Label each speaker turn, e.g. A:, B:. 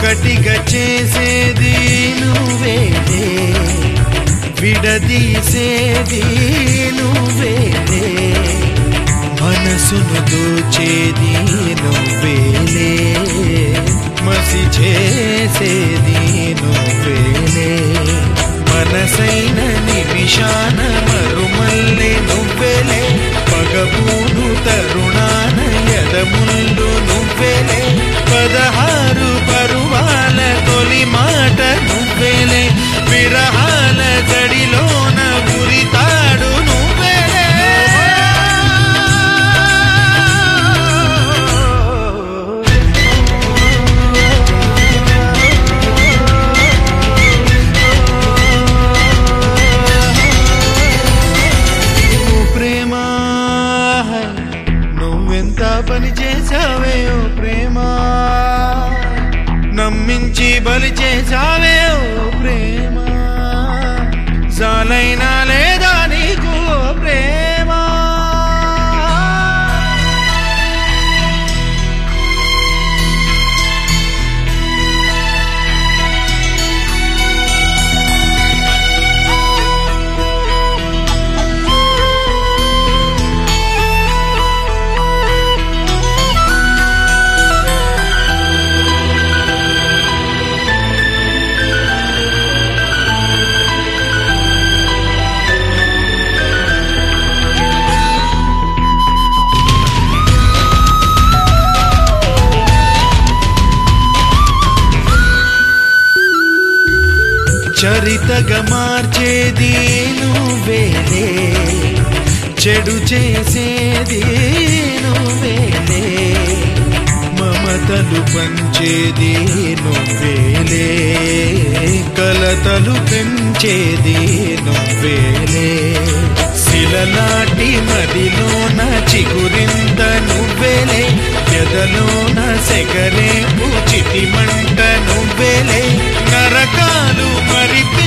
A: ఒకటిగా చేసేది నువ్వేలే విడదీసేది నువ్వేలే మనసును దోచేది నువ్వేలే మసి చేసేది నువ్వేలే మనసైన నిమిషాన మరుమల్లే నువ్వేలే పగబూను తరుణాన ఎదముందు నువ్వేలే పదహారు పరువాల తొలి మాట నువ్వేలే విరహాల గడిలోన గురితాడు ఓ ప్రేమ నువ్వెంత పని చేసావే ఓ ప్రేమ నమ్మించి బలి చేసావే ఓ ప్రేమ జాలైనా లేదా నీకు ఓ ప్రేమ చరితగా మార్చేది నువ్వేలే చెడు చేసేది నువ్వేలే మమతలు పంచేది నువ్వేలే కలతలు పెంచేది నువ్వేలే శిలలాంటి మదిలోన చిగురింద నువ్వేలే ఎదలోన సెగరే చిటి మంట నువ్వేలే నరకాలు మరిపే